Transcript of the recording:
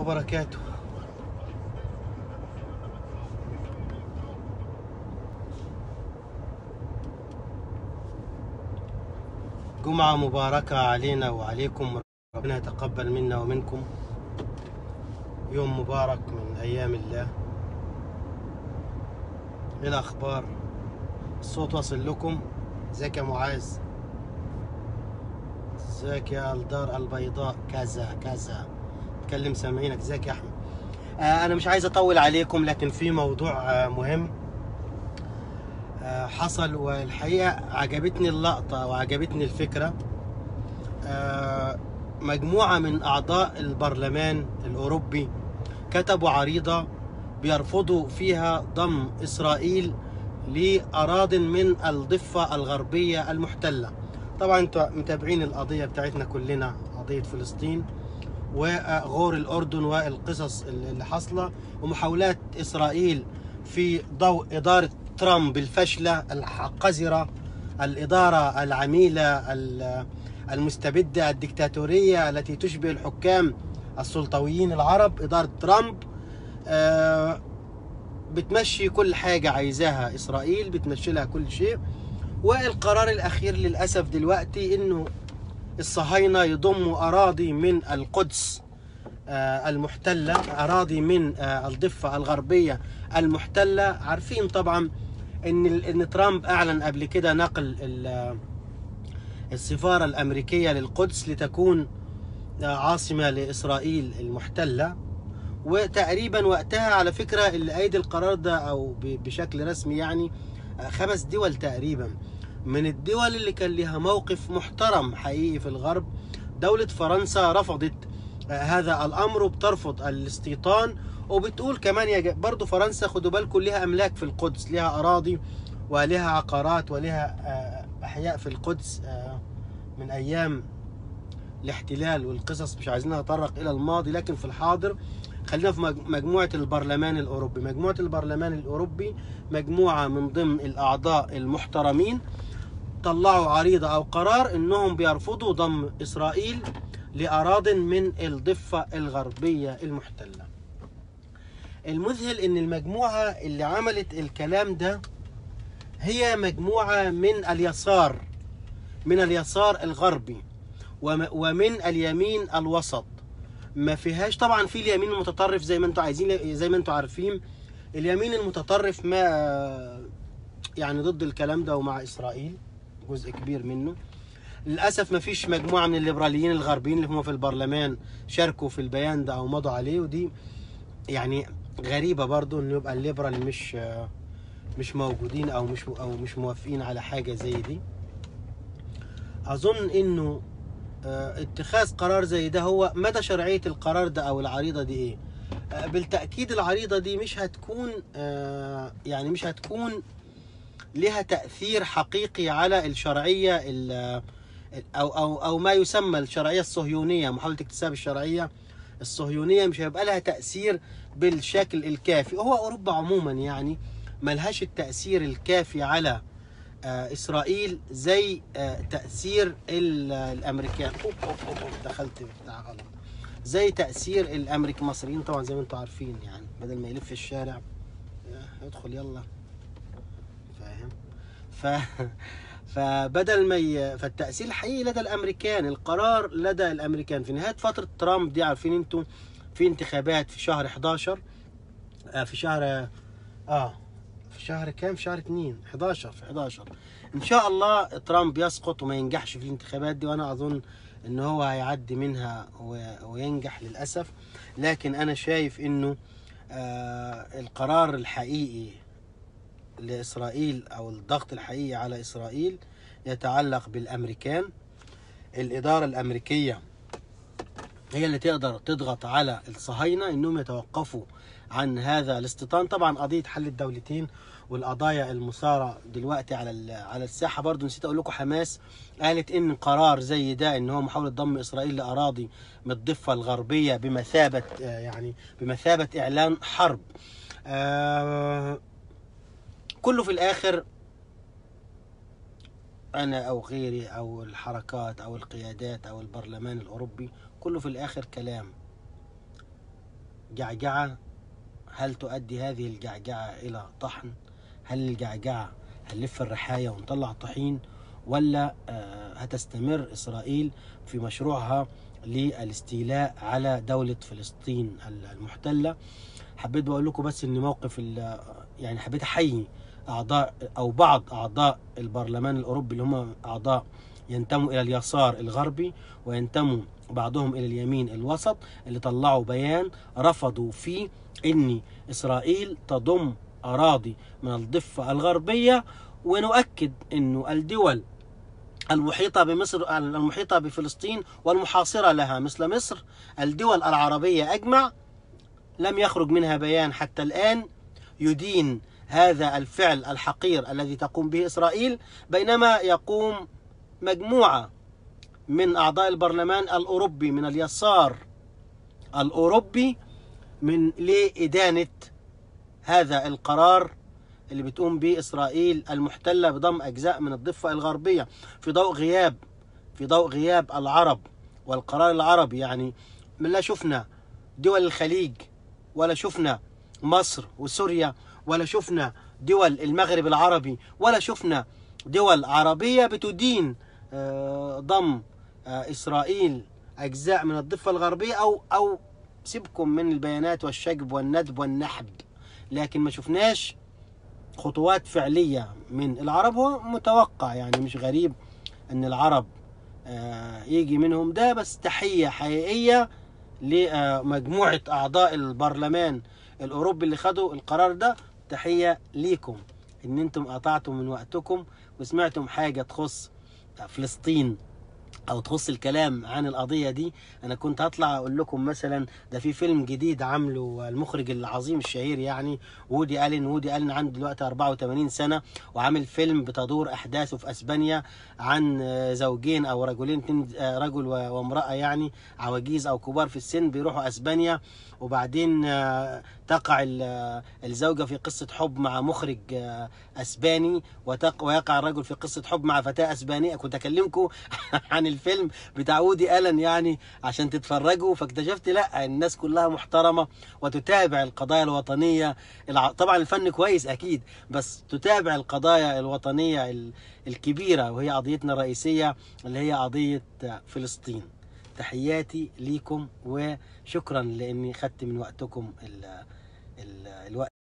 وبركاته جمعة مباركة علينا وعليكم ربنا يتقبل منا ومنكم يوم مبارك من أيام الله إيه الأخبار الصوت وصل لكم ازيك يا معاذ ازيك يا الدار البيضاء كذا كذا اتكلم سامعينك ازيك يا احمد آه انا مش عايز اطول عليكم لكن في موضوع آه مهم آه حصل والحقيقه عجبتني اللقطه وعجبتني الفكره آه مجموعه من اعضاء البرلمان الاوروبي كتبوا عريضه بيرفضوا فيها ضم اسرائيل لاراض من الضفه الغربيه المحتله طبعا انتوا متابعين القضيه بتاعتنا كلنا قضيه فلسطين وغور الاردن والقصص اللي حاصله ومحاولات اسرائيل في ضوء اداره ترامب الفاشله القذره الاداره العميله المستبده الدكتاتوريه التي تشبه الحكام السلطويين العرب اداره ترامب بتمشي كل حاجه عايزاها اسرائيل بتمشي لها كل شيء والقرار الاخير للاسف دلوقتي انه الصهاينه يضموا اراضي من القدس المحتله اراضي من الضفه الغربيه المحتله عارفين طبعا ان ان ترامب اعلن قبل كده نقل السفاره الامريكيه للقدس لتكون عاصمه لاسرائيل المحتله وتقريبا وقتها على فكره اللي ايدي القرار ده او بشكل رسمي يعني خمس دول تقريبا من الدول اللي كان لها موقف محترم حقيقي في الغرب دولة فرنسا رفضت هذا الأمر وبترفض الاستيطان وبتقول كمان يا برضو فرنسا خدوا بالكم لها أملاك في القدس لها أراضي ولها عقارات ولها أحياء في القدس من أيام الاحتلال والقصص مش عايزين نتطرق إلى الماضي لكن في الحاضر خلينا في مجموعة البرلمان الأوروبي مجموعة البرلمان الأوروبي مجموعة من ضمن الأعضاء المحترمين طلعوا عريضة أو قرار إنهم بيرفضوا ضم إسرائيل لأراض من الضفة الغربية المحتلة المذهل إن المجموعة اللي عملت الكلام ده هي مجموعة من اليسار من اليسار الغربي ومن اليمين الوسط ما فيهاش طبعا في اليمين المتطرف زي ما انتم عايزين زي ما انتم عارفين اليمين المتطرف ما يعني ضد الكلام ده ومع اسرائيل جزء كبير منه للاسف ما فيش مجموعه من الليبراليين الغربيين اللي هم في البرلمان شاركوا في البيان ده او مضوا عليه ودي يعني غريبه برضو انه يبقى الليبرال مش مش موجودين او مش او مش موافقين على حاجه زي دي اظن انه اتخاذ قرار زي ده هو مدى شرعية القرار ده أو العريضة دي إيه؟ بالتأكيد العريضة دي مش هتكون يعني مش هتكون لها تأثير حقيقي على الشرعية أو أو أو ما يسمى الشرعية الصهيونية محاولة اكتساب الشرعية الصهيونية مش هيبقى لها تأثير بالشكل الكافي هو أوروبا عموما يعني ملهاش التأثير الكافي على اسرائيل زي تاثير الامريكان أوب أوب أوب أوب دخلت بتاع غلط زي تاثير الامريك المصريين طبعا زي ما انتم عارفين يعني بدل ما يلف الشارع يدخل يلا فاهم ف فبدل ما ي... فالتاثير الحقيقي لدى الامريكان القرار لدى الامريكان في نهايه فتره ترامب دي عارفين انتم في انتخابات في شهر 11 في شهر اه في شهر كام؟ في شهر 2 11 في 11 ان شاء الله ترامب يسقط وما ينجحش في الانتخابات دي وانا اظن ان هو هيعدي منها وينجح للاسف لكن انا شايف انه آه القرار الحقيقي لاسرائيل او الضغط الحقيقي على اسرائيل يتعلق بالامريكان الاداره الامريكيه هي اللي تقدر تضغط على الصهاينه انهم يتوقفوا عن هذا الاستيطان طبعا قضيه حل الدولتين والقضايا المثاره دلوقتي على على الساحه برضو نسيت اقول لكم حماس قالت ان قرار زي ده ان هو محاوله ضم اسرائيل لاراضي من الضفه الغربيه بمثابه يعني بمثابه اعلان حرب آه كله في الاخر انا او غيري او الحركات او القيادات او البرلمان الاوروبي كله في الاخر كلام جعجعة هل تؤدي هذه الجعجعة إلى طحن هل الجعجعة هنلف الرحاية ونطلع طحين ولا آه، هتستمر إسرائيل في مشروعها للاستيلاء على دولة فلسطين المحتلة حبيت بقول لكم بس ان موقف ال- يعني حبيت احيي اعضاء او بعض اعضاء البرلمان الاوروبي اللي هم اعضاء ينتموا الى اليسار الغربي وينتموا بعضهم الى اليمين الوسط اللي طلعوا بيان رفضوا فيه ان اسرائيل تضم اراضي من الضفه الغربيه ونؤكد انه الدول المحيطة بمصر المحيطة بفلسطين والمحاصرة لها مثل مصر الدول العربية أجمع لم يخرج منها بيان حتى الآن يدين هذا الفعل الحقير الذي تقوم به إسرائيل بينما يقوم مجموعة من أعضاء البرلمان الأوروبي من اليسار الأوروبي من لإدانة هذا القرار اللي بتقوم به إسرائيل المحتلة بضم أجزاء من الضفة الغربية في ضوء غياب في ضوء غياب العرب والقرار العربي يعني لا شفنا دول الخليج ولا شفنا مصر وسوريا ولا شفنا دول المغرب العربي ولا شفنا دول عربية بتدين آه، ضم آه، إسرائيل أجزاء من الضفة الغربية أو أو سيبكم من البيانات والشجب والندب والنحب لكن ما شفناش خطوات فعلية من العرب هو متوقع يعني مش غريب أن العرب آه، يجي منهم ده بس تحية حقيقية لمجموعة أعضاء البرلمان الأوروبي اللي خدوا القرار ده تحية ليكم إن أنتم قطعتم من وقتكم وسمعتم حاجة تخص فلسطين او تخص الكلام عن القضيه دي انا كنت هطلع اقول لكم مثلا ده في فيلم جديد عامله المخرج العظيم الشهير يعني وودي الين وودي الين عنده دلوقتي 84 سنه وعامل فيلم بتدور احداثه في اسبانيا عن آه، زوجين او رجلين اتنين، آه، رجل و- وامراه يعني عواجيز او كبار في السن بيروحوا اسبانيا وبعدين آه، تقع ال- آه، الزوجه في قصه حب مع مخرج آه، اسباني وتق- ويقع الرجل في قصه حب مع فتاه اسبانيه كنت اكلمكم عن الفيلم بتاع وودي الن يعني عشان تتفرجوا فاكتشفت لا الناس كلها محترمه وتتابع القضايا الوطنيه الع... طبعا الفن كويس اكيد بس تتابع القضايا الوطنيه ال- الكبيره وهي قضيتنا الرئيسيه اللي هي قضيه فلسطين تحياتي ليكم وشكرا لاني خدت من وقتكم ال... ال... الوقت